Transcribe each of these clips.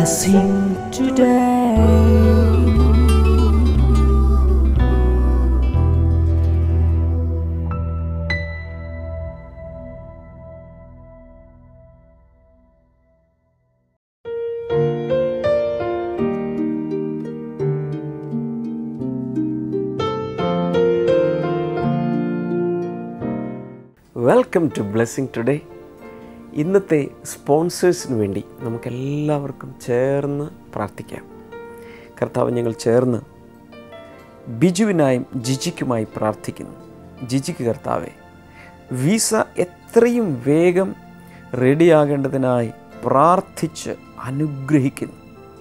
blessing today. Welcome to blessing today ഇന്നത്തെ സ്പോൺസേഴ്സിന് വേണ്ടി നമുക്കെല്ലാവർക്കും ചേർന്ന് പ്രാർത്ഥിക്കാം കർത്താവ് ഞങ്ങൾ ചേർന്ന് ബിജുവിനായും ജിജിക്കുമായി പ്രാർത്ഥിക്കുന്നു ജിജിക്ക് കർത്താവെ വിസ എത്രയും വേഗം റെഡിയാകേണ്ടതിനായി പ്രാർത്ഥിച്ച് അനുഗ്രഹിക്കുന്നു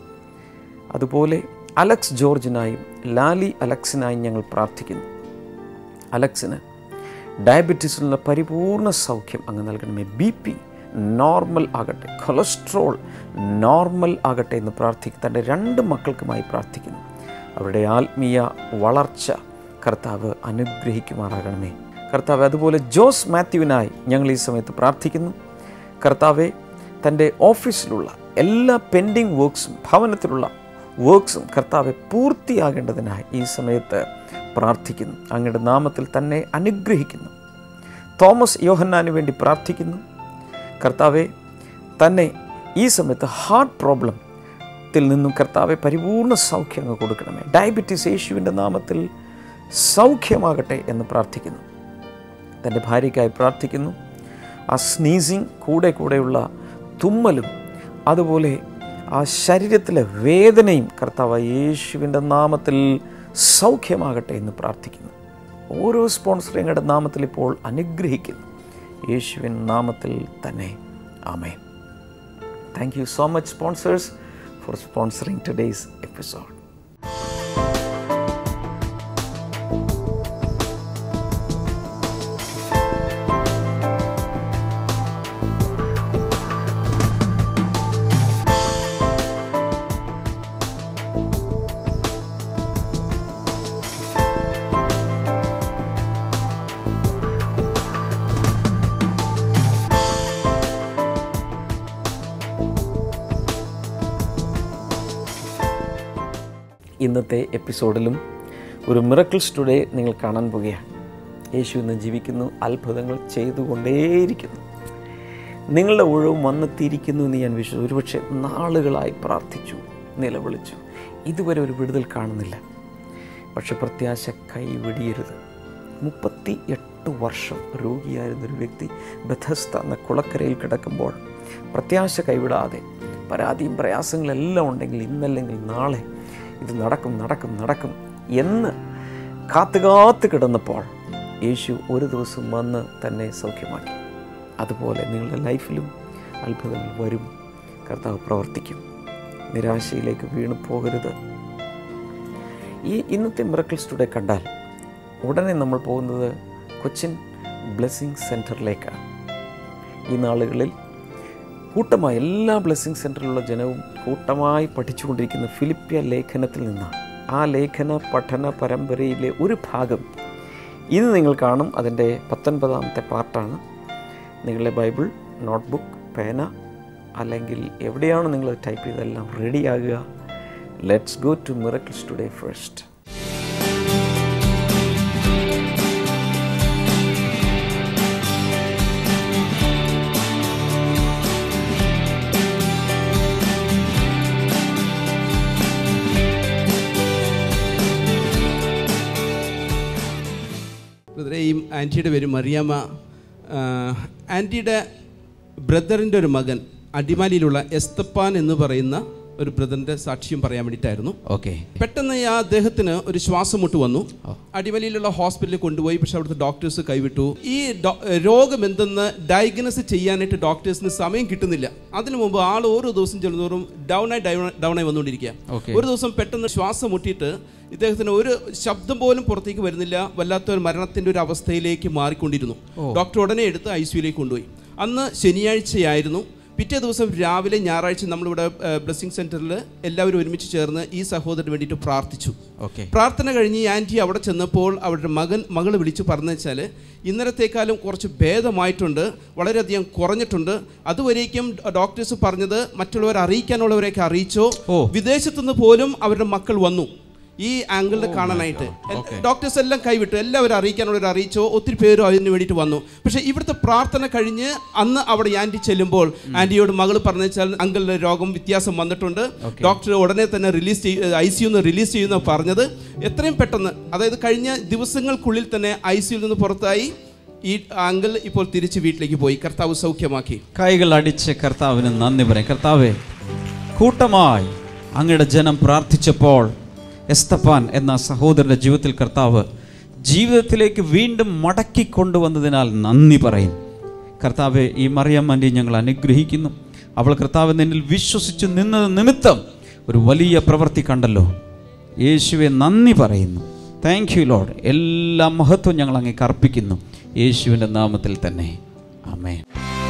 അതുപോലെ അലക്സ് ജോർജിനായും ലാലി അലക്സിനായും ഞങ്ങൾ പ്രാർത്ഥിക്കുന്നു അലക്സിന് ഡയബറ്റീസിലുള്ള പരിപൂർണ സൗഖ്യം അങ്ങ് നൽകണമേ ബി പി നോർമൽ ആകട്ടെ കൊളസ്ട്രോൾ നോർമൽ ആകട്ടെ എന്ന് പ്രാർത്ഥിക്കും തൻ്റെ രണ്ട് മക്കൾക്കുമായി പ്രാർത്ഥിക്കുന്നു അവരുടെ ആത്മീയ വളർച്ച കർത്താവ് അനുഗ്രഹിക്കുമാറാകണമേ കർത്താവ് അതുപോലെ ജോസ് മാത്യുവിനായി ഞങ്ങൾ ഈ സമയത്ത് പ്രാർത്ഥിക്കുന്നു കർത്താവെ തൻ്റെ ഓഫീസിലുള്ള എല്ലാ പെൻഡിങ് വർക്ക്സും ഭവനത്തിലുള്ള വർക്ക്സും കർത്താവെ പൂർത്തിയാകേണ്ടതിനായി ഈ സമയത്ത് പ്രാർത്ഥിക്കുന്നു അങ്ങയുടെ നാമത്തിൽ തന്നെ അനുഗ്രഹിക്കുന്നു തോമസ് യോഹന്നാന് വേണ്ടി പ്രാർത്ഥിക്കുന്നു കർത്താവെ തന്നെ ഈ സമയത്ത് ഹാർട്ട് പ്രോബ്ലം ത്തിൽ നിന്നും കർത്താവെ പരിപൂർണ സൗഖ്യം അങ്ങ് കൊടുക്കണമേ ഡയബറ്റീസ് യേശുവിൻ്റെ നാമത്തിൽ സൗഖ്യമാകട്ടെ എന്ന് പ്രാർത്ഥിക്കുന്നു തൻ്റെ ഭാര്യയ്ക്കായി പ്രാർത്ഥിക്കുന്നു ആ സ്നീസിങ് കൂടെ കൂടെയുള്ള തുമ്മലും അതുപോലെ ആ ശരീരത്തിലെ വേദനയും കർത്താവ് യേശുവിൻ്റെ നാമത്തിൽ സൗഖ്യമാകട്ടെ എന്ന് പ്രാർത്ഥിക്കുന്നു ഓരോ സ്പോൺസറിങ്ങളുടെ നാമത്തിൽ ഇപ്പോൾ അനുഗ്രഹിക്കുന്നു യേശുവിൻ നാമത്തിൽ തന്നെ ആമേൻ thank you so much sponsors for sponsoring today's episode ഇന്നത്തെ എപ്പിസോഡിലും ഒരു മിറക്കിൾസ് ടുഡേ നിങ്ങൾ കാണാൻ പോകുകയാണ് യേശു ഇന്ന് ജീവിക്കുന്നു അത്ഭുതങ്ങൾ ചെയ്തുകൊണ്ടേയിരിക്കുന്നു നിങ്ങളുടെ ഒഴിവും വന്നെത്തിയിരിക്കുന്നു എന്ന് ഞാൻ വിശ്വസിച്ചു ഒരുപക്ഷെ നാളുകളായി പ്രാർത്ഥിച്ചു നിലവിളിച്ചു ഇതുവരെ ഒരു വിടുതൽ കാണുന്നില്ല പക്ഷെ പ്രത്യാശ കൈവിടിയരുത് മുപ്പത്തി എട്ട് വർഷം രോഗിയായിരുന്ന ഒരു വ്യക്തി ബഥസ്ത എന്ന കുളക്കരയിൽ കിടക്കുമ്പോൾ പ്രത്യാശ കൈവിടാതെ പരാതിയും പ്രയാസങ്ങളെല്ലാം ഉണ്ടെങ്കിൽ ഇന്നല്ലെങ്കിൽ നാളെ ഇത് നടക്കും നടക്കും നടക്കും എന്ന് കാത്തു കാത്ത് കിടന്നപ്പോൾ യേശു ഒരു ദിവസം വന്ന് തന്നെ സൗഖ്യമാക്കി അതുപോലെ നിങ്ങളുടെ ലൈഫിലും അത്ഭുതങ്ങൾ വരും കർത്താവ് പ്രവർത്തിക്കും നിരാശയിലേക്ക് വീണു പോകരുത് ഈ ഇന്നത്തെ മിറക്കിൾസ് ടുഡേ കണ്ടാൽ ഉടനെ നമ്മൾ പോകുന്നത് കൊച്ചിൻ ബ്ലെസ്സിങ് സെൻറ്ററിലേക്കാണ് ഈ നാളുകളിൽ കൂട്ടമായി എല്ലാ ബ്ലെസ്സിങ് സെൻറ്ററിലുള്ള ജനവും കൂട്ടമായി പഠിച്ചുകൊണ്ടിരിക്കുന്ന ഫിലിപ്പിയ ലേഖനത്തിൽ നിന്നാണ് ആ ലേഖന പഠന പരമ്പരയിലെ ഒരു ഭാഗം ഇത് നിങ്ങൾ കാണും അതിൻ്റെ പത്തൊൻപതാമത്തെ പാർട്ടാണ് നിങ്ങളുടെ ബൈബിൾ നോട്ട്ബുക്ക് പേന അല്ലെങ്കിൽ എവിടെയാണ് നിങ്ങൾ ടൈപ്പ് ചെയ്തെല്ലാം റെഡിയാകുക let's go to miracles today first ബ്രദറെ ഈ ആൻറ്റിയുടെ പേര് മറിയാമ്മ ആ, ആൻറ്റിയുടെ ബ്രദറിൻ്റെ ഒരു മകൻ അടിമാലിയിലുള്ള എസ്തപ്പാൻ എന്ന് പറയുന്ന ഒരു ബ്രദറിൻ്റെ സാക്ഷ്യം പറയാൻ വേണ്ടിയിട്ടായിരുന്നു ഓക്കെ പെട്ടെന്ന് ഈ ആ അദ്ദേഹത്തിന് ഒരു ശ്വാസം മുട്ട് വന്നു അടിമലിയിലുള്ള ഹോസ്പിറ്റലിൽ കൊണ്ടുപോയി പക്ഷെ അവിടുത്തെ ഡോക്ടേഴ്സ് കൈവിട്ടു ഈ ഡോ- രോഗം എന്തെന്ന് ഡയഗ്നോസ് ചെയ്യാനായിട്ട് ഡോക്ടേഴ്സിന് സമയം കിട്ടുന്നില്ല അതിനു മുമ്പ് ആൾ ഓരോ ദിവസം ചെല്ലുന്നതോറും ഡൗൺ ആയി ഡൗൺ ആയി വന്നുകൊണ്ടിരിക്കുക Okay. ഒരു ദിവസം പെട്ടെന്ന് ശ്വാസം മുട്ടിയിട്ട് ഇദ്ദേഹത്തിന് ഒരു ശബ്ദം പോലും പുറത്തേക്ക് വരുന്നില്ല വല്ലാത്ത ഒരു മരണത്തിന്റെ ഒരു അവസ്ഥയിലേക്ക് മാറിക്കൊണ്ടിരുന്നു ഡോക്ടർ ഉടനെ എടുത്ത് ഐ സിയുലേക്ക് കൊണ്ടുപോയി അന്ന് ശനിയാഴ്ചയായിരുന്നു പിറ്റേ ദിവസം രാവിലെ ഞായറാഴ്ച നമ്മളിവിടെ ബ്ലെസ്സിങ് സെൻറ്ററിൽ എല്ലാവരും ഒരുമിച്ച് ചേർന്ന് ഈ സഹോദരന് വേണ്ടിയിട്ട് പ്രാർത്ഥിച്ചു ഓക്കെ പ്രാർത്ഥന കഴിഞ്ഞ് ഈ ആൻറ്റി അവിടെ ചെന്നപ്പോൾ അവരുടെ മകൻ മകൾ വിളിച്ചു പറഞ്ഞു വെച്ചാൽ ഇന്നലത്തേക്കാളും കുറച്ച് ഭേദമായിട്ടുണ്ട് വളരെയധികം കുറഞ്ഞിട്ടുണ്ട് അതുവരേക്കും ഡോക്ടേഴ്സ് പറഞ്ഞത് മറ്റുള്ളവരെ അറിയിക്കാനുള്ളവരെയൊക്കെ അറിയിച്ചോ ഓ. വിദേശത്തുനിന്ന് പോലും അവരുടെ മക്കൾ വന്നു ഈ ആംഗിളിൽ കാണാനായിട്ട് ഡോക്ടേഴ്സ് എല്ലാം കൈവിട്ടു എല്ലാവരും അറിയിക്കാനുള്ളവർ അറിയിച്ചോ ഒത്തിരി പേരും അതിന് വേണ്ടിയിട്ട് വന്നു പക്ഷേ ഇവിടുത്തെ പ്രാർത്ഥന കഴിഞ്ഞ് അന്ന് അവിടെ ആൻറ്റി ചെല്ലുമ്പോൾ ആൻറ്റിയോട് മകൾ പറഞ്ഞു വെച്ചാൽ അങ്കിളിന്റെ രോഗം വ്യത്യാസം വന്നിട്ടുണ്ട് ഡോക്ടർ ഉടനെ തന്നെ റിലീസ് ചെയ്യ ഐ സിയുന്ന് റിലീസ് ചെയ്യുന്ന പറഞ്ഞത് എത്രയും പെട്ടെന്ന് അതായത് കഴിഞ്ഞ ദിവസങ്ങൾക്കുള്ളിൽ തന്നെ ഐ സിയിൽ നിന്ന് പുറത്തായി ഈ അങ്കിൾ ഇപ്പോൾ തിരിച്ച് വീട്ടിലേക്ക് പോയി കർത്താവ് സൗഖ്യമാക്കി കൈകൾ അടിച്ച് കർത്താവിന് നന്ദി പറയും കർത്താവേ കൂട്ടമായി അങ്ങയുടെ ജനം പ്രാർത്ഥിച്ചപ്പോൾ എസ്തപ്പാൻ എന്ന സഹോദരന്റെ ജീവിതത്തിൽ കർത്താവ് ജീവിതത്തിലേക്ക് വീണ്ടും മടക്കി കൊണ്ടുവന്നതിനാൽ നന്ദി പറയും കർത്താവെ ഈ മറിയമ്മൻ്റെ ഞങ്ങൾ അനുഗ്രഹിക്കുന്നു അവൾ കർത്താവ് നിന്നിൽ വിശ്വസിച്ച് നിന്നത് നിമിത്തം ഒരു വലിയ പ്രവൃത്തി കണ്ടല്ലോ യേശുവെ നന്ദി പറയുന്നു താങ്ക് യു ലോഡ് എല്ലാ മഹത്വം ഞങ്ങൾ അങ്ങേക്ക് അർപ്പിക്കുന്നു യേശുവിൻ്റെ നാമത്തിൽ തന്നെ ആമേൻ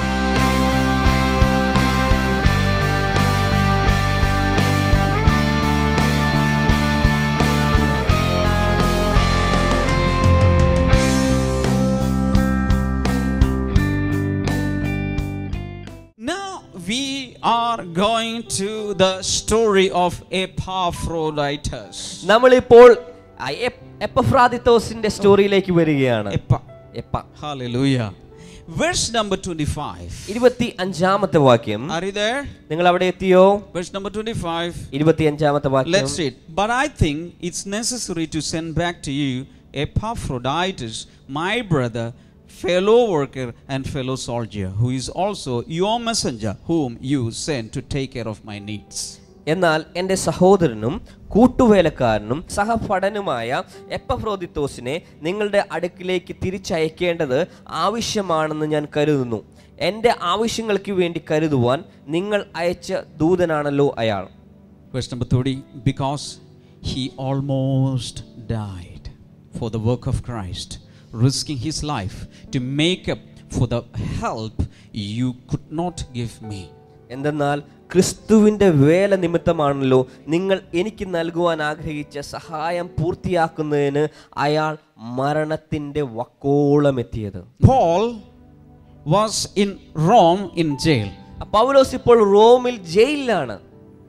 Now we are going to the story of Epaphroditus. നമ്മളിപ്പോൾ ആ എപ്- എപ്പഫ്രാദിത്തോസിന്റെ സ്റ്റോറിയിലേക്ക് വരികയാണ് Epa. എപ്പ Hallelujah. Verse number 25. ഇരുപത്തി അഞ്ചാമത്തെ വാക്യം Are you there? നിങ്ങൾ അവിടെ എത്തിയോ Verse number 25. ഇരുപത്തി അഞ്ചാമത്തെ വാക്യം Let's read. But I think it's necessary to send back to you Epaphroditus, my brother, fellow worker, and fellow soldier, who is also your messenger, whom you sent to take care of my needs. എന്നാൽ എൻ്റെ സഹോദരനും കൂട്ടുവേലക്കാരനും സഹപഠനുമായ എപ്പഫ്രോദിത്തോസിനെ നിങ്ങളുടെ അടുക്കിലേക്ക് തിരിച്ചയക്കേണ്ടത് ആവശ്യമാണെന്ന് ഞാൻ കരുതുന്നു എൻ്റെ ആവശ്യങ്ങൾക്ക് വേണ്ടി കരുതുവാൻ നിങ്ങൾ അയച്ച ദൂതനാണല്ലോ അയാൾ Verse number 30 because he almost died for the work of Christ, risking his life to make up for the help you could not give me. എന്തെന്നാൽ ക്രിസ്തുവിൻ്റെ വേല നിമിത്തമാണല്ലോ നിങ്ങൾ എനിക്ക് നൽകുവാൻ ആഗ്രഹിച്ച സഹായം പൂർത്തിയാക്കുന്നതിന് അയാൾ മരണത്തിൻ്റെ വക്കോളം എത്തിയത് Paul was in Rome in jail. പൗലോസ് ഇപ്പോൾ റോമിൽ ജയിലിലാണ്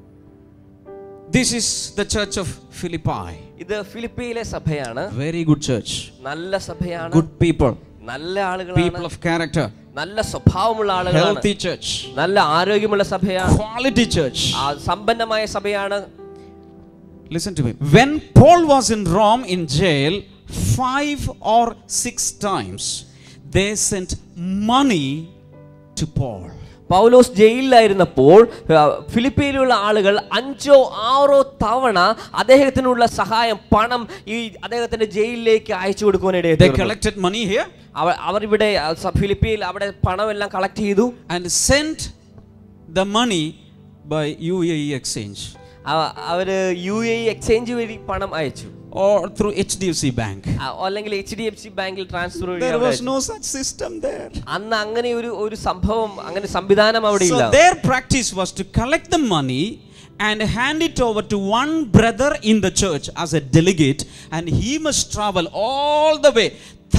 This is the church of Philippi. ഇത് ഫിലിപ്പിയിലെ സഭയാണ് Very good church. നല്ല സഭയാണ് Good people. നല്ല People ആളുകളാണ് of character. നല്ല സ്വഭാവമുള്ള ആളുകളാണ് Healthy church. നല്ല ആരോഗ്യമുള്ള സഭയാണ് Quality church. ആ സമ്പന്നമായ സഭയാണ് Listen to me. When Paul was in Rome in jail, five or six times, they sent money to Paul. പൗലോസ് ജയിലിലായിരുന്നപ്പോൾ ആ, ഫിലിപ്പീനിലുള്ള ആളുകൾ അഞ്ചോ ആറോ തവണ അദ്ദേഹത്തിനുള്ള സഹായം പണം ഈ അദ്ദേഹത്തിന്റെ ജയിലിലേക്ക് അയച്ചു They കൊടുക്കുവാനിടയെ collected money here അവർ ഇവിടെ ആ, സ- ഫിലിപ്പീനിൽ അവിടെ പണം എല്ലാം കളക്ട് ചെയ്തു and sent the money by UAE exchange അവ- അവര് യു എ എക്സ്ചേഞ്ച് വഴി പണം അയച്ചു or through HDFC Bank. ആ, അല്ലെങ്കിൽ എച്ച് ഡി എഫ് സി ബാങ്കിൽ ട്രാൻസ്ഫർ വഴി There അവിടെ was അയച്ചു. no such system there. അന്ന് അങ്ങനെ ഒരു ഒരു സംഭവം അങ്ങനെ സംവിധാനം അവിടെ ഇല്ല So their practice was to collect the money and hand it over to one brother in the church as a delegate, and he must travel all the way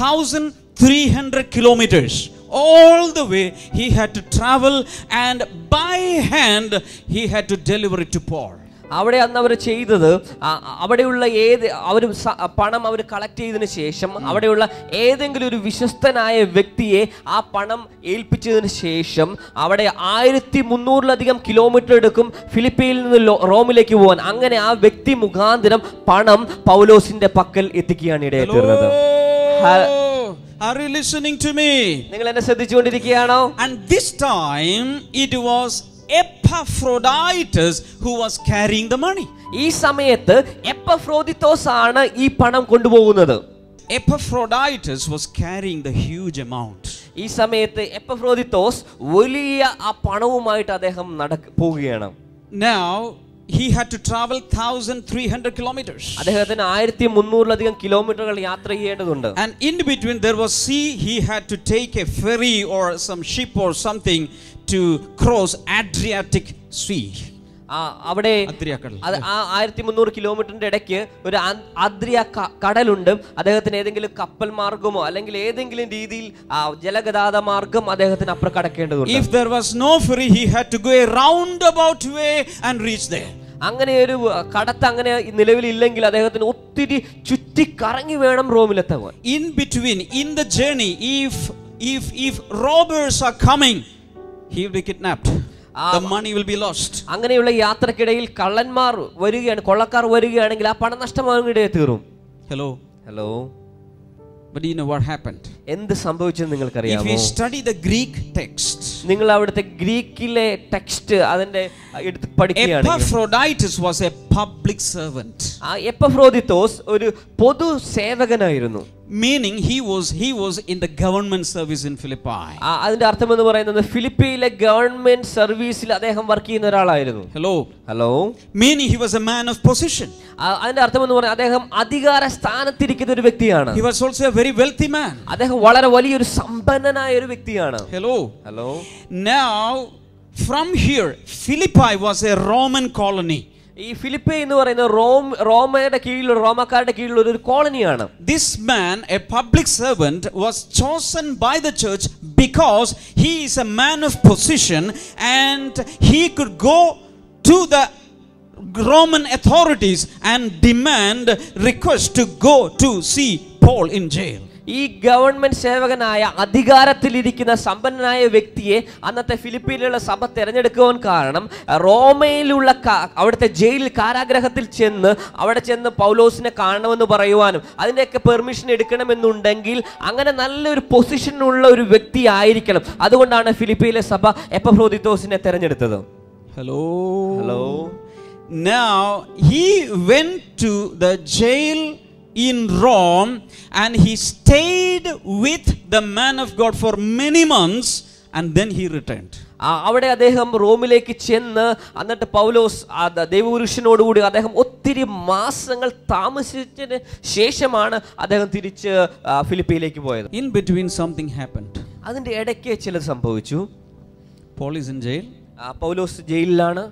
1300 kilometers. All the way he had to travel, and by hand he had to deliver it to Paul. അവിടെ അന്ന് അവർ ചെയ്തത് ആ, അവിടെയുള്ള ഏത് അവർ പണം അവർ collect ചെയ്തതിന് ശേഷം അവിടെയുള്ള ഏതെങ്കിലും ഒരു വിശ്വസ്തനായ വ്യക്തിയെ ആ പണം ഏൽപ്പിച്ചതിന് ശേഷം അവിടെ ആയിരത്തി മുന്നൂറിലധികം കിലോമീറ്റർ എടുക്കും ഫിലിപ്പീനിൽ നിന്ന് ലോ- റോമിലേക്ക് പോകാൻ അങ്ങനെ ആ വ്യക്തി മുഖാന്തരം പണം പൗലോസിന്റെ പക്കൽ എത്തിക്കുകയാണ് ഇടയായിത്തീർന്നത് Hello, are you listening to me? നിങ്ങൾ എന്നെ ശ്രദ്ധിച്ചുകൊണ്ടിരിക്കുകയാണോ And this time it was Epaphroditus who was carrying the money. ഈ സമയത്ത് എപ്പഫ്രോദിത്തോസ് ആണ് ഈ പണം കൊണ്ടുപോകുന്നത് Epaphroditus was carrying the huge amount. ഈ സമയത്ത് എപ്പഫ്രോദിത്തോസ് വലിയ ആ പണവുമായിട്ട് അദ്ദേഹം നടക്ക പോവുകയാണ് Now he had to travel 1300 kilometers. അദ്ദേഹത്തിന് ആയിരത്തി മുന്നൂറിലധികം കിലോമീറ്ററുകൾ യാത്ര ചെയ്യേണ്ടതുണ്ട് And in between there was sea, he had to take a ferry or some ship or something to cross Adriatic Sea. ആ, അവിടെ അദ്രിയാക്കടൽ. അത് ആ ആയിരത്തി മുന്നൂറ് കിലോമീറ്ററിന്റെ ഇടയ്ക്ക് ഒരു ആ- ആദ്രിയ ക- കടലുണ്ട് അദ്ദേഹത്തിന് ഏതെങ്കിലും കപ്പൽ മാർഗമോ അല്ലെങ്കിൽ ഏതെങ്കിലും രീതിയിൽ ആ ജലഗതാഗത മാർഗം അദ്ദേഹത്തിന് അപ്പുറം കടക്കേണ്ടതുണ്ട് If there was no ferry, he had to go a roundabout way and reach there. അങ്ങനെ ഒരു കടത്ത് അങ്ങനെ നിലവിലില്ലെങ്കിൽ അദ്ദേഹത്തിന് ഒത്തിരി ചുറ്റി കറങ്ങി വേണം റോമിലെത്താൻ In between, in the journey, if if if robbers are coming, he will be kidnapped. The money will be lost. അങ്ങനെയുള്ള യാത്രക്കിടയിൽ കള്ളന്മാർ വരികയാണ് കൊള്ളക്കാർ വരികയാണെങ്കിൽ ആ പണം നഷ്ടമാകാനിടയെ തീറും Hello. Hello But do you know what happened? എന്ത് സംഭവിച്ചെന്ന് If നിങ്ങൾക്കറിയാമോ we study the Greek text, നിങ്ങൾ അവിടുത്തെ ഗ്രീക്കിലെ ടെക്സ്റ്റ് അതിന്റെ എടുത്ത് പഠിക്കുകയാണെങ്കിൽ Epaphroditus was a public servant, ആ എപ്പഫ്രോദിത്തോസ് ഒരു പൊതു സേവകനായിരുന്നു meaning he was he was in the government service in Philippi. ആ, അതിന്റെ അർത്ഥം എന്ന് പറയുന്നത് ഫിലിപ്പിയിലെ ഗവൺമെന്റ് സർവീസിൽ അദ്ദേഹം വർക്ക് ചെയ്യുന്ന ഒരാളായിരുന്നു Hello. Hello Meaning he was a man of position. ആ, അതിന്റെ അർത്ഥം എന്ന് പറയുന്നത് അദ്ദേഹം അധികാര സ്ഥാനത്തിരിക്കുന്ന ഒരു വ്യക്തിയാണ് He was also a very wealthy man. അദ്ദേഹം വളരെ വലിയൊരു സമ്പന്നനായ ഒരു വ്യക്തിയാണ് Hello. Hello Now, from here, Philippi was a Roman colony. ഈ ഫിലിപ്പി എന്ന് പറയുന്നത് റോം റോമയുടെ കീഴിലുള്ള റോമക്കാരുടെ കീഴിലുള്ള ഒരു കോളനിയാണ് This man, a public servant, was chosen by the church because he is a man of position and he could go to the Roman authorities and demand request to go to see Paul in jail. ഈ government സേവകനായ അധികാരത്തിലിരിക്കുന്ന സമ്പന്നനായ വ്യക്തിയെ അന്നത്തെ ഫിലിപ്പീനിലുള്ള സഭ തിരഞ്ഞെടുക്കുവാൻ കാരണം റോമയിലുള്ള ക- അവിടുത്തെ ജയിലിൽ കാരാഗ്രഹത്തിൽ ചെന്ന് അവിടെ ചെന്ന് പൗലോസിനെ കാണണമെന്ന് പറയുവാനും അതിൻ്റെയൊക്കെ പെർമിഷൻ എടുക്കണമെന്നുണ്ടെങ്കിൽ അങ്ങനെ നല്ലൊരു പൊസിഷനുള്ള ഒരു വ്യക്തി ആയിരിക്കണം അതുകൊണ്ടാണ് ഫിലിപ്പിയിലെ സഭ എപ്പഫ്രോദിത്തോസിനെ തിരഞ്ഞെടുത്തത് Hello. Hello Now he went to the jail in Rome and he stayed with the man of God for many months and then he returned. ആ, അവിടെ അദ്ദേഹം റോമിലേക്ക് ചെന്ന് എന്നിട്ട് പൗലോസ് ആ ദ- ദൈവപുരുഷനോടുകൂടി അദ്ദേഹം ഒത്തിരി മാസങ്ങൾ താമസിച്ചതിന് ശേഷമാണ് അദ്ദേഹം തിരിച്ച് ആ, ഫിലിപ്പിയിലേക്ക് പോയത് In between, something happened. അതിന്റെ ഇടയ്ക്ക് ചിലത് സംഭവിച്ചു Paul is in jail, ആ, പൗലോസ് ജയിലിലാണ്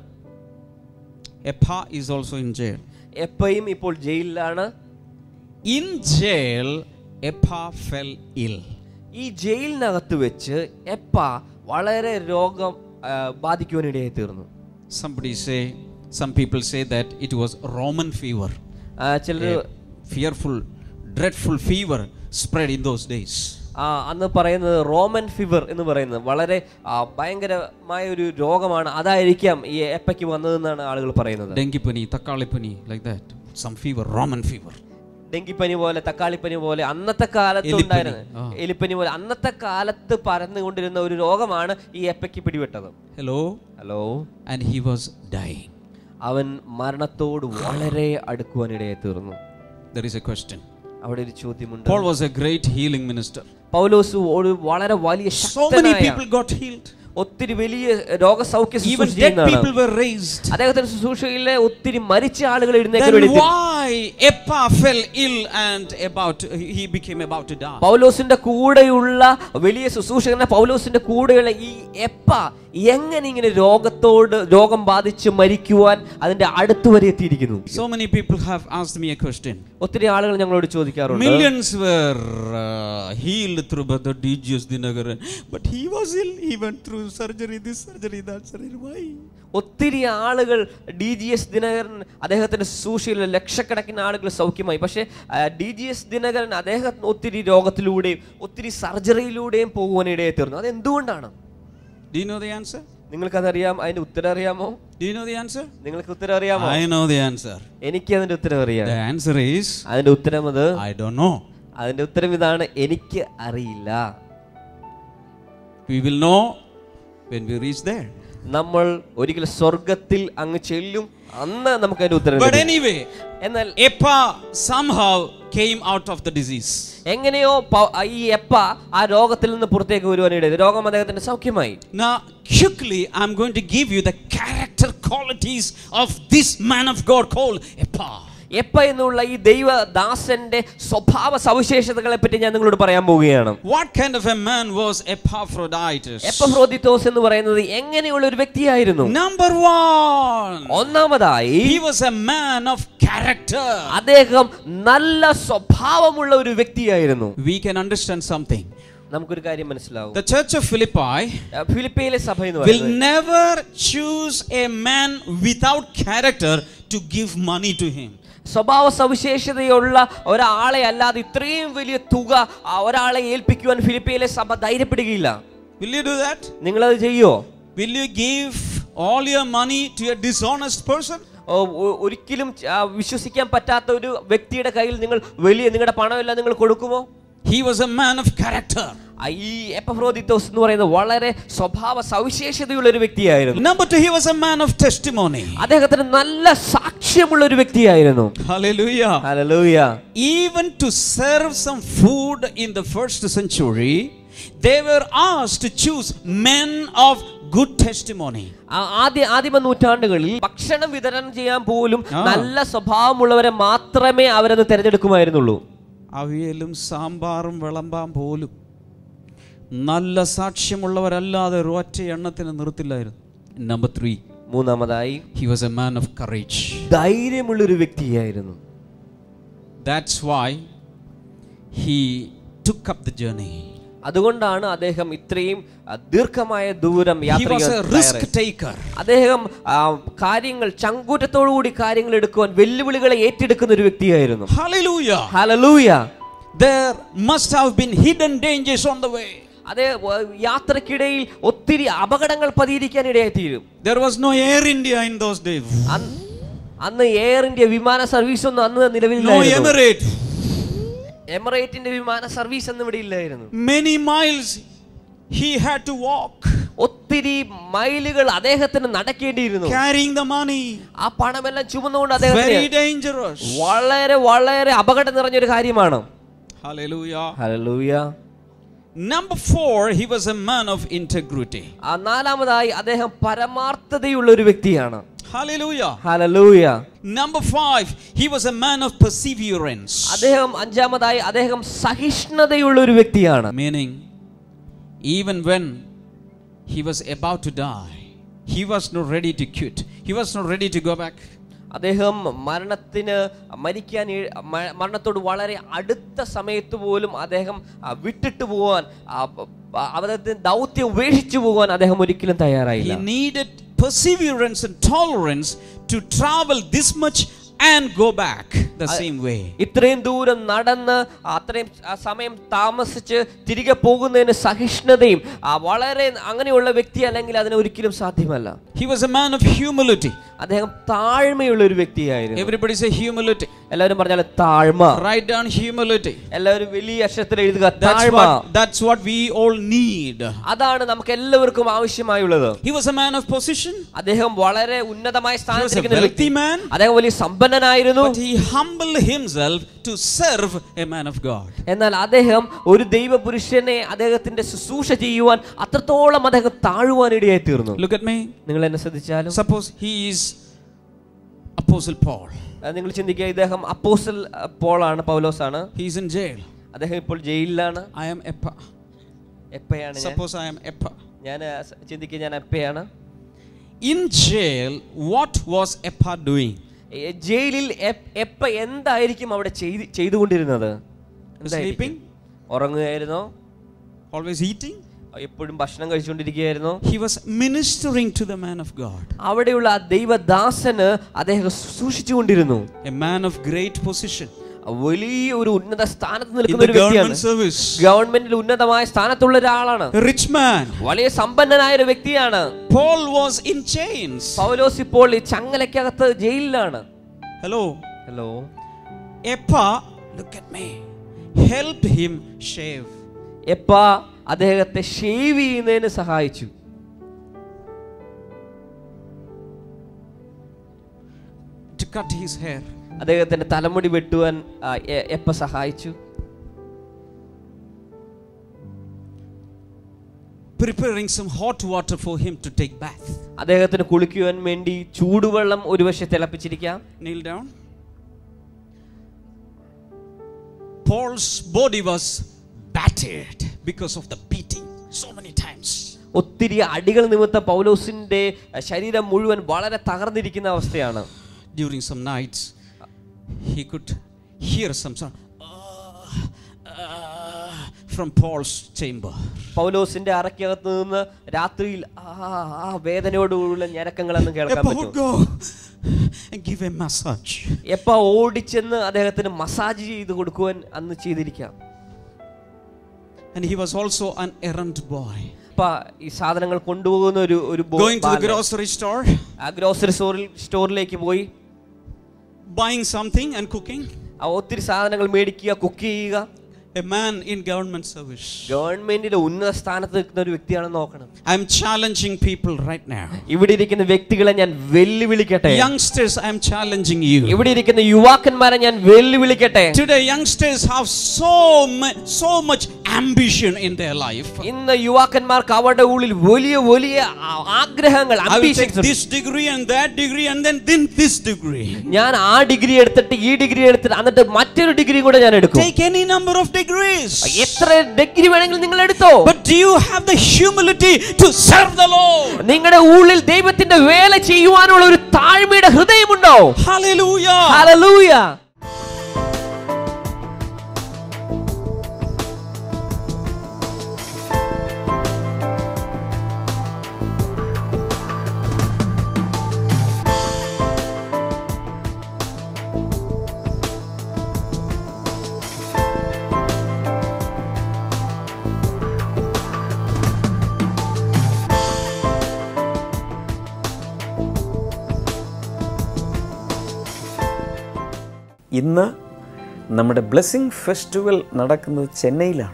Eppa is also in jail. എപ്പയും ഇപ്പോൾ ജയിലിലാണ് In jail, Eppa fell ill. ഈ ജയിലിനകത്ത് വെച്ച് എപ്പ വളരെ രോഗം ആ, ബാധിക്കുവാനിടയായി തീർന്നു Somebody say, some people say that it was Roman fever. ആ, ചിലർ A fearful, dreadful fever spread in those days. ആ, അന്ന് പറയുന്നത് റോമൻ ഫിവർ എന്ന് പറയുന്നത് വളരെ ആ, ഭയങ്കരമായ ഒരു രോഗമാണ് അതായിരിക്കാം ഈ എപ്പയ്ക്ക് വന്നതെന്നാണ് ആളുകൾ പറയുന്നത് Dengipani, Takalipani, like that. Some fever, Roman fever. ഡെങ്കിപ്പനി പോലെ തക്കാളിപ്പനി പോലെ അന്നത്തെ കാലത്ത് എലിപ്പനി, ഉണ്ടായിരുന്നത് ആ. എലിപ്പനി പോലെ അന്നത്തെ കാലത്ത് പരന്നുകൊണ്ടിരുന്ന ഒരു രോഗമാണ് ഈ എപ്പയ്ക്ക് പിടിപെട്ടത് Hello? Hello And he was dying. അവൻ മരണത്തോട് വളരെ അടുക്കുവാനിടയായി തീർന്നു There is a question. അവിടെ ഒരു ചോദ്യമുണ്ട് Paul was a great healing minister. പൗലോസ് ഒരു വളരെ വലിയ So many ശക്തനായ people got healed. ഒത്തിരി വലിയ രോഗസൗഖ്യ Even ശുശ്രൂഷ dead ചെയ്യുന്നതാണ്. people were raised. അദ്ദേഹത്തിന്റെ ശുശ്രൂഷയിലെ ഒത്തിരി മരിച്ച ആളുകൾ എഴുന്നേക്കാൻ Then വേണ്ടി തീ- why Eppa fell ill and about he became about to die? പൗലോസിന്റെ കൂടെയുള്ള വലിയ ശുശ്രൂഷകന പൗലോസിന്റെ കൂടെയുള്ള ഈ എപ്പ എങ്ങനെ ഇങ്ങനെ രോഗത്തോട് രോഗം ബാധിച്ച് മരിക്കുവാൻ അതിന്റെ അടുത്ത് വരെ എത്തിയിരിക്കുന്നു So many people have asked me a question. ഒത്തിരി ആളുകൾ ഞങ്ങളോട് ചോദിക്കാറുണ്ട് Millions were uh, healed through Brother D.G.S. Dinagaran, but he was ill. He went through surgery, this surgery, that surgery. Why? ഒത്തിരി ആളുകൾ ഡി ജി എസ് ദിനകരൻ അദ്ദേഹത്തിന്റെ ശുശ്രൂഷയിൽ ലക്ഷക്കണക്കിന് ആളുകൾ സൗഖ്യമായി പക്ഷേ ഡി ജി എസ് ദിനകരൻ അദ്ദേഹം ഒത്തിരി രോഗത്തിലൂടെയും ഒത്തിരി സർജറിയിലൂടെയും പോകുവാനിടയെ തീർന്നു അത് എന്തുകൊണ്ടാണ് Do you know the answer? നിങ്ങൾക്കതറിയാം അതിന്റെ ഉത്തരം അറിയാമോ Do you know the answer? നിങ്ങൾക്ക് ഉത്തരം അറിയാമോ I know the answer. എനിക്ക് അതിന്റെ ഉത്തരം അറിയാം The answer is അതിന്റെ ഉത്തരം അത് I don't know. അതിന്റെ ഉത്തരം ഇതാണ് എനിക്ക് അറിയില്ല We will know when we reach there. നമ്മൾ ഒരിക്കൽ സ്വർഗത്തിൽ അങ്ങ് ചെല്ലും അന്ന് നമുക്ക് അതിന്റെ ഉത്തരം But ലഭിക്കും. anyway, എന്നാൽ Eppa somehow came out of the disease. എങ്ങനെയോ പ- ഈ എപ്പ ആ രോഗത്തിൽ നിന്ന് പുറത്തേക്ക് വരുവാനിടയത് രോഗം അദ്ദേഹത്തിന്റെ സൗഖ്യമായി Now, quickly, I'm going to give you the character qualities of this man of God called Eppa. എപ്പ എന്നുള്ള ഈ ദൈവദാസന്റെ സ്വഭാവ സവിശേഷതകളെ പറ്റി ഞാൻ നിങ്ങളോട് പറയാൻ പോവുകയാണ് What kind of a man was Epaphroditus? എപ്പഫ്രോദിത്തോസ് എന്ന് പറയുന്നത് എങ്ങനെയുള്ള ഒരു വ്യക്തിയായിരുന്നു Number one, ഒന്നാമതായി he was a man of character. അദ്ദേഹം നല്ല സ്വഭാവമുള്ള ഒരു വ്യക്തിയായിരുന്നു We can understand something. നമുക്കൊരു കാര്യം മനസ്സിലാവും The church of Philippi ആ, ഫിലിപ്പയിലെ സഭ എന്ന് will പറയുന്നത് never choose a man without character to give money to him. സ്വഭാവ സവിശേഷതയുള്ള ഒരാളെ അല്ലാതെ ഇത്രയും വലിയ തുക ആ ഒരാളെ ഏൽപ്പിക്കുവാൻ ഫിലിപ്പയിലെ സഭ ധൈര്യപ്പെടുകയില്ല Will you do that? നിങ്ങളത് ചെയ്യോ Will you give all your money to a dishonest person? ഓ, ഒ- ഒരിക്കലും ആ, വിശ്വസിക്കാൻ പറ്റാത്ത ഒരു വ്യക്തിയുടെ കയ്യിൽ നിങ്ങൾ വലിയ നിങ്ങളുടെ പണമെല്ലാം നിങ്ങൾ കൊടുക്കുമോ He was a man of character. ആ, ഈ എപ്പഫ്രോദിത്തോസ് എന്ന് പറയുന്നത് വളരെ സ്വഭാവ സവിശേഷതയുള്ള ഒരു വ്യക്തിയായിരുന്നു Number two, he was a man of testimony. അദ്ദേഹത്തിന് നല്ല സാക്ഷ്യമുള്ള ഒരു വ്യക്തിയായിരുന്നു Hallelujah. Hallelujah Even to serve some food in the first century, they were asked to choose men of good testimony. ആ ആദ്യ ആദിമ നൂറ്റാണ്ടുകളിൽ ഭക്ഷണം വിതരണം ചെയ്യാൻ പോലും ആ. നല്ല സ്വഭാവമുള്ളവരെ മാത്രമേ അവരത് തിരഞ്ഞെടുക്കുമായിരുന്നുള്ളൂ അവിയലും സാമ്പാറും വിളമ്പാൻ പോലും നല്ല സാക്ഷ്യമുള്ളവരല്ലാതെ ഒരൊറ്റ എണ്ണത്തിന് നിർത്തില്ലായിരുന്നു നമ്പർ ത്രീ മൂന്നാമതായി he was a man of courage ധൈര്യമുള്ള ഒരു വ്യക്തിയായിരുന്നു that's why he took up the journey അതുകൊണ്ടാണ് അദ്ദേഹം ഇത്രയും ആ, ദീർഘമായ ദൂരം ഹി യാത്ര വാസ് എ ചെയ്യാൻ റിസ്ക് തയ്യാറായത്. ടേക്കർ അദ്ദേഹം ആ, കാര്യങ്ങൾ ചങ്കൂറ്റത്തോടുകൂടി കാര്യങ്ങൾ എടുക്കുവാൻ വെല്ലുവിളികളെ ഏറ്റെടുക്കുന്ന ഒരു വ്യക്തിയായിരുന്നു Hallelujah. Hallelujah There must have been hidden dangers on the way. അതേ വ- യാത്രക്കിടയിൽ ഒത്തിരി അപകടങ്ങൾ പതിയിരിക്കാൻ ഇടയായി തീരും There was no Air India in those days. അന്ന് അന്ന് എയർ ഇന്ത്യ വിമാന സർവീസ് ഒന്നും അന്ന് No നിലവിലില്ലായിരുന്നു Emirate. എമിറേറ്റിന്റെ വിമാന സർവീസ് ഒന്നും ഇവിടെ ഇല്ലായിരുന്നു Many miles he had to walk, ഒത്തിരി മൈലുകൾ അദ്ദേഹത്തിന് നടക്കേണ്ടിയിരുന്നു carrying the money. ആ പണമെല്ലാം ചുമന്നുകൊണ്ട് Very അദ്ദേഹത്തിന് dangerous. വളരെ വളരെ അപകടം നിറഞ്ഞൊരു കാര്യമാണ് Hallelujah. Hallelujah Number four, he was a man of integrity. ആ നാലാമതായി അദ്ദേഹം പരമാർത്ഥതയുള്ള ഒരു വ്യക്തിയാണ് Hallelujah. Hallelujah Number five, he was a man of perseverance. അദ്ദേഹം അഞ്ചാമതായി അദ്ദേഹം സഹിഷ്ണുതയുള്ള ഒരു വ്യക്തിയാണ് Meaning, even when he was about to die, he was not ready to quit. He was not ready to go back. അദ്ദേഹം മരണത്തിന് മരിക്കാൻ ഈ- മ- മരണത്തോട് വളരെ അടുത്ത സമയത്ത് പോലും അദ്ദേഹം ആ, വിട്ടിട്ട് പോകാൻ ആ, പ- പ- അദ്ദേഹത്തിന് ദൗത്യം ഉപേക്ഷിച്ചു പോകാൻ അദ്ദേഹം ഒരിക്കലും He തയ്യാറായില്ല needed perseverance and tolerance to travel this much and go back the same way. ഇത്രയും ദൂരം നടന്ന് അത്രയും ആ സമയം താമസിച്ച് തിരികെ പോകുന്നതിന് സഹിഷ്ണുതയും ആ, വളരെ അങ്ങനെയുള്ള വ്യക്തി അല്ലെങ്കിൽ അതിന് ഒരിക്കലും സാധ്യമല്ല He was a man of humility. അദ്ദേഹം താഴ്മയുള്ള ഒരു വ്യക്തിയായിരുന്നു Everybody say humility. എല്ലാവരും പറഞ്ഞാൽ താഴ്മ Write down humility. എല്ലാവരും വലിയ അക്ഷരത്തിൽ എഴുതുക That's താഴ്മ what, that's what we all need. അതാണ് നമുക്ക് എല്ലാവർക്കും ആവശ്യമായുള്ളത് He was a man of position. അദ്ദേഹം വളരെ ഉന്നതമായ He was a സ്ഥാനത്തിരിക്കുന്ന ഒരു wealthy വ്യക്തി man. അദ്ദേഹം വലിയ സമ്പന്നനായിരുന്നു But he humbled himself to serve a man of God. എന്നാൽ അദ്ദേഹം ഒരു ദൈവപുരുഷനെ അദ്ദേഹത്തിന്റെ ശുശ്രൂഷ ചെയ്യുവാൻ അത്രത്തോളം അദ്ദേഹം താഴുവാൻ ഇടയായി തീർന്നു Look at me. നിങ്ങൾ എന്നെ ശ്രദ്ധിച്ചാലും Suppose he is Apostle Paul. അത് നിങ്ങൾ ചിന്തിക്കുക ഇദ്ദേഹം അപ്പോസൽ പോളാണ് പൗലോസാണ് He is in jail. അദ്ദേഹം ഇപ്പോൾ ജയിലിലാണ് I am Eppa. എപ്പയാണ് ഞാൻ Suppose I am Eppa. ഞാൻ ചിന്തിക്കുക ഞാൻ എപ്പയാണ് In jail, what was Eppa doing? ഏ, ജയിലിൽ എപ്- എപ്പ എന്തായിരിക്കും അവിടെ ചെയ്ത് ചെയ്തുകൊണ്ടിരുന്നത് എന്തായിരിക്കും? Sleeping? ഉറങ്ങുകയായിരുന്നോ Always eating? എപ്പോഴും ഭക്ഷണം കഴിച്ചുകൊണ്ടിരിക്കുകയായിരുന്നോ He was ministering to the man of God. അവിടെയുള്ള ആ ദൈവദാസന് അദ്ദേഹം സൂക്ഷിച്ചുകൊണ്ടിരുന്നു A man of great position. വലിയ ഒരു ഉന്നത സ്ഥാനത്ത് In നിൽക്കുന്ന the ഒരു വ്യക്തിയാണ് government service. ഗവൺമെന്റിൽ ഉന്നതമായ സ്ഥാനത്തുള്ള ഒരാളാണ് A rich man. വലിയ സമ്പന്നനായ ഒരു വ്യക്തിയാണ് Paul was in chains. പൗലോസ് ഇപ്പോൾ ഈ ചങ്ങലക്കകത്ത് ജയിലിലാണ് Hello. Hello Eppa, look at me, helped him shave. എപ്പ അദ്ദേഹത്തെ ഷേവ് ചെയ്യുന്നതിന് സഹായിച്ചു to cut his hair. അദ്ദേഹത്തിന്റെ തലമുടി വെട്ടുവാൻ ആ, എ- എപ്പ സഹായിച്ചു Preparing some hot water for him to take bath. അദ്ദേഹത്തിന് കുളിക്കുവാൻ വേണ്ടി ചൂടുവെള്ളം ഒരു വശം തിളപ്പിച്ചിരിക്കാം Kneel down. Paul's body was battered because of the beating so many times. ഒത്തിരി അടികൾ നിമിത്തം പൗലോസിന്റെ ശരീരം മുഴുവൻ വളരെ തകർന്നിരിക്കുന്ന അവസ്ഥയാണ് During some nights, he could hear some sound "Ah, ah," from Paul's chamber. പൗലോസിന്റെ അറയ്ക്കകത്ത് നിന്ന് രാത്രിയിൽ ആ ആ വേദനയോടുള്ള ഞരക്കങ്ങളെന്ന് കേൾക്കാൻ Epa would പറ്റും go and give a massage. എപ്പ ഓടിച്ചെന്ന് അദ്ദേഹത്തിന് മസാജ് ചെയ്ത് കൊടുക്കുവാൻ അന്ന് ചെയ്തിരിക്കാം And he was also an errand boy. ഇപ്പ ഈ സാധനങ്ങൾ കൊണ്ടുപോകുന്ന ഒരു ഒരു ബോ- Going to the ബാലൻ. grocery store, ആ ഗ്രോസറി സ്റ്റോറിൽ സ്റ്റോറിലേക്ക് പോയി buying something and cooking. ആ ഒത്തിരി സാധനങ്ങൾ മേടിക്കുക കുക്ക് ചെയ്യുക A man in government service. ഗവൺമെന്റിന്റെ ഉന്നത സ്ഥാനത്ത് നിൽക്കുന്ന ഒരു വ്യക്തിയാണെന്ന് നോക്കണം I'm challenging people right now. ഇവിടെ ഇരിക്കുന്ന വ്യക്തികളെ ഞാൻ വെല്ലുവിളിക്കട്ടെ Youngsters, I'm challenging you. ഇവിടെ ഇരിക്കുന്ന യുവാക്കന്മാരെ ഞാൻ വെല്ലുവിളിക്കട്ടെ Today, youngsters have so much, so much ambition in their life. ഇന്ന് യുവാക്കന്മാർക്ക് അവരുടെ ഉള്ളിൽ വലിയ വലിയ ആ- ആഗ്രഹങ്ങൾ I will take ambitions ഉണ്ട്. this degree and that degree and then, then this degree. ഞാൻ ആ ഡിഗ്രി എടുത്തിട്ട് ഈ ഡിഗ്രി എടുത്തിട്ട് എന്നിട്ട് മറ്റൊരു ഡിഗ്രി കൂടെ ഞാൻ എടുക്കും Take any number of degrees. എത്ര ഡിഗ്രി വേണമെങ്കിലും നിങ്ങൾ എടുത്തോ But do you have the humility to serve the Lord? നിങ്ങളുടെ ഉള്ളിൽ ദൈവത്തിന്റെ വേല ചെയ്യുവാനുള്ള ഒരു താഴ്മയുടെ ഹൃദയമുണ്ടോ Hallelujah. ഹല്ലേലൂയ ഇന്ന് നമ്മുടെ ബ്ലെസ്സിങ് ഫെസ്റ്റിവൽ നടക്കുന്നത് ചെന്നൈയിലാണ്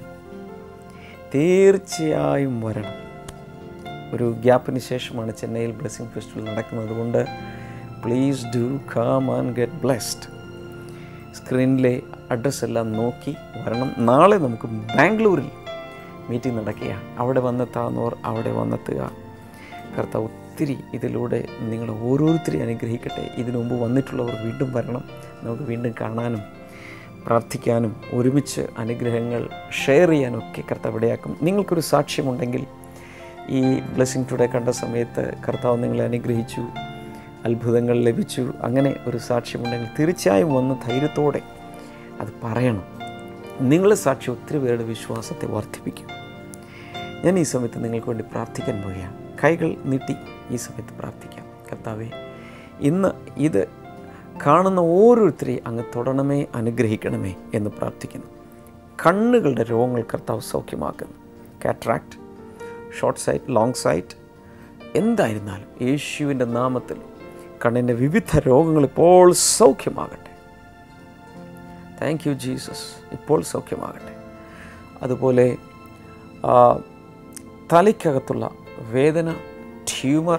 തീർച്ചയായും വരണം ഒരു ഗ്യാപ്പിന് ശേഷമാണ് ചെന്നൈയിൽ ബ്ലെസ്സിങ് ഫെസ്റ്റിവൽ നടക്കുന്നത് കൊണ്ട് please do come and get blessed സ്ക്രീനിലെ അഡ്രസ്സ് എല്ലാം നോക്കി വരണം നാളെ നമുക്ക് ബാംഗ്ലൂരിൽ മീറ്റിംഗ് നടക്കുകയാണ് അവിടെ വന്നെത്താവുന്നവർ അവിടെ വന്നെത്തുക കർത്താവ് ഒത്തിരി ഇതിലൂടെ നിങ്ങൾ ഓരോരുത്തരെയും അനുഗ്രഹിക്കട്ടെ ഇതിനു മുമ്പ് വന്നിട്ടുള്ളവർ വീണ്ടും വരണം നമുക്ക് വീണ്ടും കാണാനും പ്രാർത്ഥിക്കാനും ഒരുമിച്ച് അനുഗ്രഹങ്ങൾ ഷെയർ ചെയ്യാനും ഒക്കെ കർത്താവ് ഇടയാക്കും നിങ്ങൾക്കൊരു സാക്ഷ്യമുണ്ടെങ്കിൽ ഈ ബ്ലെസ്സിങ് ടുഡേ കണ്ട സമയത്ത് കർത്താവ് നിങ്ങളെ അനുഗ്രഹിച്ചു അത്ഭുതങ്ങൾ ലഭിച്ചു അങ്ങനെ ഒരു സാക്ഷ്യമുണ്ടെങ്കിൽ തീർച്ചയായും വന്ന് ധൈര്യത്തോടെ അത് പറയണം നിങ്ങളുടെ സാക്ഷി ഒത്തിരി പേരുടെ വിശ്വാസത്തെ വർദ്ധിപ്പിക്കും ഞാൻ ഈ സമയത്ത് നിങ്ങൾക്ക് വേണ്ടി പ്രാർത്ഥിക്കാൻ പോവുകയാണ് കൈകൾ നീട്ടി ഈ സമയത്ത് പ്രാർത്ഥിക്കാം കർത്താവെ ഇന്ന് ഇത് കാണുന്ന ഓരോരുത്തരെയും അങ്ങ് തൊടണമേ അനുഗ്രഹിക്കണമേ എന്ന് പ്രാർത്ഥിക്കുന്നു കണ്ണുകളുടെ രോഗങ്ങൾ കർത്താവ് സൗഖ്യമാക്കുന്നു cataract short sight long sight എന്തായിരുന്നാലും യേശുവിൻ്റെ നാമത്തിൽ കണ്ണിൻ്റെ വിവിധ രോഗങ്ങൾ ഇപ്പോൾ സൗഖ്യമാകട്ടെ താങ്ക് യു ജീസസ് ഇപ്പോൾ സൗഖ്യമാകട്ടെ അതുപോലെ ആ, തലയ്ക്കകത്തുള്ള വേദന ട്യൂമർ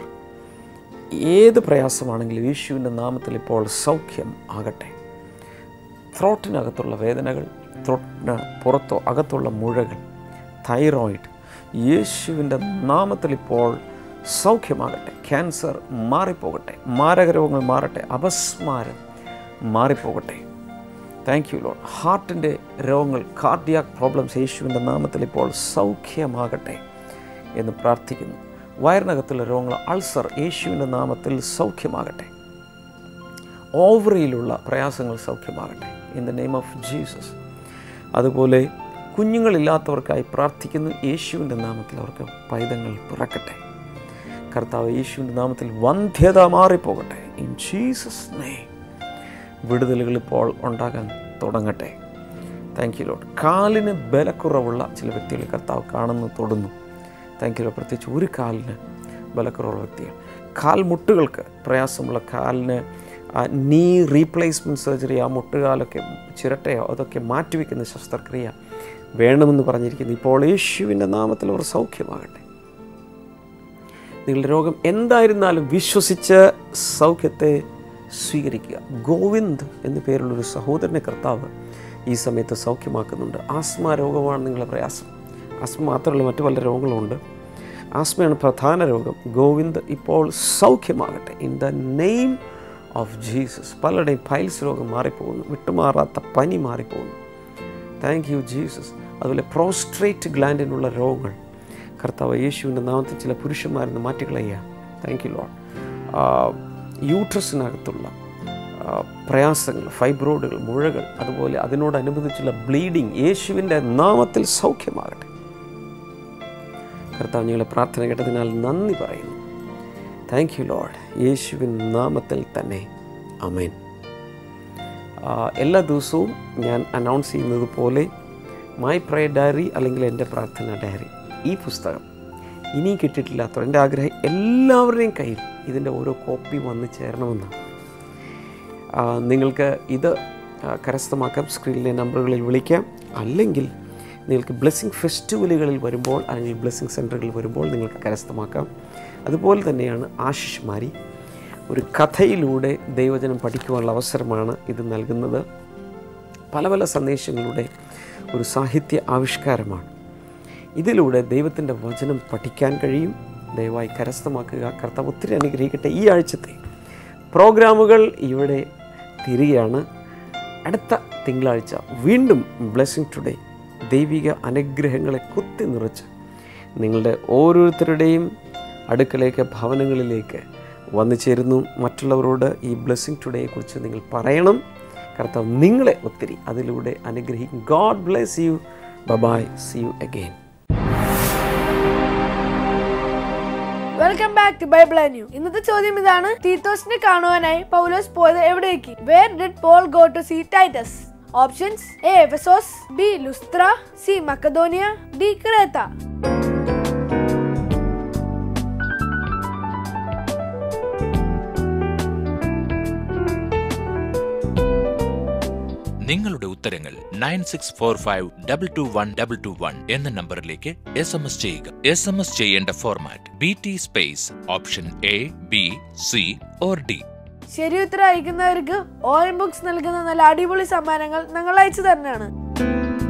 ഏത് പ്രയാസമാണെങ്കിലും യേശുവിൻ്റെ നാമത്തിൽ ഇപ്പോൾ സൗഖ്യം ആകട്ടെ ത്രോട്ടിനകത്തുള്ള വേദനകൾ ത്രോട്ടിന് പുറത്തോ അകത്തുള്ള മുഴകൾ തൈറോയിഡ് യേശുവിൻ്റെ നാമത്തിൽ ഇപ്പോൾ സൗഖ്യമാകട്ടെ ക്യാൻസർ മാറിപ്പോകട്ടെ മാരകരോഗങ്ങൾ മാറട്ടെ അപസ്മാരം മാറിപ്പോകട്ടെ താങ്ക് യു ലോഡ് ഹാർട്ടിൻ്റെ രോഗങ്ങൾ കാർഡിയാക് പ്രോബ്ലംസ് യേശുവിൻ്റെ നാമത്തിൽ ഇപ്പോൾ സൗഖ്യമാകട്ടെ എന്ന് പ്രാർത്ഥിക്കുന്നു വയറിനകത്തുള്ള രോഗങ്ങൾ അൾസർ യേശുവിൻ്റെ നാമത്തിൽ സൗഖ്യമാകട്ടെ ഓവറിയിലുള്ള പ്രയാസങ്ങൾ സൗഖ്യമാകട്ടെ in the name of Jesus അതുപോലെ കുഞ്ഞുങ്ങളില്ലാത്തവർക്കായി പ്രാർത്ഥിക്കുന്നു യേശുവിൻ്റെ നാമത്തിൽ അവർക്ക് പൈതങ്ങൾ പിറക്കട്ടെ കർത്താവ് യേശുവിൻ്റെ നാമത്തിൽ വന്ധ്യത മാറിപ്പോകട്ടെ ഇൻ ജീസസ് നെയ്മ് വിടുതലുകൾ ഇപ്പോൾ ഉണ്ടാകാൻ തുടങ്ങട്ടെ താങ്ക് യു ലോഡ് കാലിന് ബലക്കുറവുള്ള ചില വ്യക്തികൾ കർത്താവ് കാണുന്നു തൊടുന്നു താങ്ക് യു ലോഡ് പ്രത്യേകിച്ച് ഒരു കാലിന് ബലക്കുറവുള്ള വ്യക്തിയാണ് കാൽമുട്ടുകൾക്ക് പ്രയാസമുള്ള കാലിന് ആ നീ റീപ്ലേസ്മെൻറ്റ് സർജറി ആ മുട്ടുകാലൊക്കെ ചിരട്ടയോ അതൊക്കെ മാറ്റിവെക്കുന്ന ശസ്ത്രക്രിയ വേണമെന്ന് പറഞ്ഞിരിക്കുന്നു ഇപ്പോൾ യേശുവിൻ്റെ നാമത്തിൽ അവർ സൗഖ്യമാകട്ടെ നിങ്ങളുടെ രോഗം എന്തായിരുന്നാലും വിശ്വസിച്ച് സൗഖ്യത്തെ സ്വീകരിക്കുക ഗോവിന്ദ് എന്നു പേരുള്ളൊരു സഹോദരനെ കർത്താവ് ഈ സമയത്ത് സൗഖ്യമാക്കുന്നുണ്ട് ആസ്മ രോഗമാണ് നിങ്ങളുടെ പ്രയാസം ആസ്മ മാത്രമല്ല മറ്റു പല രോഗങ്ങളുമുണ്ട് ആസ്മയാണ് പ്രധാന രോഗം ഗോവിന്ദ് ഇപ്പോൾ സൗഖ്യമാകട്ടെ in the name of Jesus പലരുടെയും പൈൽസ് രോഗം മാറിപ്പോകുന്നു വിട്ടുമാറാത്ത പനി മാറിപ്പോകുന്നു താങ്ക് യു ജീസസ് അതുപോലെ പ്രോസ്ട്രേറ്റ് ഗ്ലാൻഡിനുള്ള രോഗങ്ങൾ കർത്താവ് യേശുവിൻ്റെ നാമത്തിൽ ചില പുരുഷന്മാരെന്ന് മാറ്റിക്കളയുക താങ്ക് യു ലോഡ് യൂട്രസിനകത്തുള്ള ആ, പ്രയാസങ്ങൾ ഫൈബ്രോയിഡുകൾ മുഴകൾ അതുപോലെ അതിനോടനുബന്ധിച്ചുള്ള ബ്ലീഡിങ് യേശുവിൻ്റെ നാമത്തിൽ സൗഖ്യമാകട്ടെ കർത്താവ് ഞങ്ങളെ പ്രാർത്ഥന കേട്ടതിനാൽ നന്ദി പറയുന്നു താങ്ക് യു ലോഡ് യേശുവിൻ നാമത്തിൽ തന്നെ അമേൻ ആ, എല്ലാ ദിവസവും ഞാൻ അനൗൺസ് ചെയ്യുന്നത് പോലെ മൈ പ്രയർ ഡയറി അല്ലെങ്കിൽ എൻ്റെ പ്രാർത്ഥന ഡയറി ഈ പുസ്തകം ഇനിയും കിട്ടിയിട്ടില്ലാത്തവർ എൻ്റെ ആഗ്രഹം എല്ലാവരുടെയും കയ്യിൽ ഇതിൻ്റെ ഓരോ കോപ്പി വന്ന് ചേരണമെന്നാണ് ആ, നിങ്ങൾക്ക് ഇത് ആ, കരസ്ഥമാക്കാം സ്ക്രീനിലെ നമ്പറുകളിൽ വിളിക്കാം അല്ലെങ്കിൽ നിങ്ങൾക്ക് ബ്ലെസ്സിങ് ഫെസ്റ്റിവലുകളിൽ വരുമ്പോൾ അല്ലെങ്കിൽ ബ്ലെസ്സിങ് സെൻറ്ററുകളിൽ വരുമ്പോൾ നിങ്ങൾക്ക് കരസ്ഥമാക്കാം അതുപോലെ തന്നെയാണ് ആശിഷ് മാരി ഒരു കഥയിലൂടെ ദൈവജനം പഠിക്കുവാനുള്ള അവസരമാണ് ഇത് നൽകുന്നത് പല പല സന്ദേശങ്ങളുടെ ഒരു സാഹിത്യ ആവിഷ്കാരമാണ് ഇതിലൂടെ ദൈവത്തിൻ്റെ വചനം പഠിക്കാൻ കഴിയും ദയവായി കരസ്ഥമാക്കുക കർത്താവ് ഒത്തിരി അനുഗ്രഹിക്കട്ടെ ഈ ആഴ്ചത്തെ പ്രോഗ്രാമുകൾ ഇവിടെ തീരുകയാണ് അടുത്ത തിങ്കളാഴ്ച വീണ്ടും ബ്ലെസ്സിങ് ടുഡേ ദൈവിക അനുഗ്രഹങ്ങളെ കുത്തി നിറച്ച് നിങ്ങളുടെ ഓരോരുത്തരുടെയും അടുക്കലേക്ക് ഭവനങ്ങളിലേക്ക് വന്നു ചേരുന്നു മറ്റുള്ളവരോട് ഈ ബ്ലെസ്സിങ് ടുഡേയെക്കുറിച്ച് നിങ്ങൾ പറയണം കർത്താവ് നിങ്ങളെ ഒത്തിരി അതിലൂടെ അനുഗ്രഹിക്കും God bless you bye bye see you again welcome back to Bible and new ഇന്നത്തെ ചോദ്യം ഇതാണ് തീത്തോസിനെ കാണുവാനായി പൗലോസ് പോയത് എവിടേക്ക് where did Paul go to see Titus options A Ephesus B Lystra C Macedonia D Crete നിങ്ങളുടെ ഉത്തരങ്ങൾ nine six four five double two one double two one എന്ന നമ്പറിലേക്ക് എസ് എം എസ് ചെയ്യുക എസ് എം എസ് ചെയ്യേണ്ട format B T space option A B C or D ശരി ഉത്തരം അയക്കുന്നവർക്ക് all books നൽകുന്ന നല്ല അടിപൊളി സമ്മാനങ്ങൾ ഞങ്ങൾ അയച്ചു തരുന്നതാണ്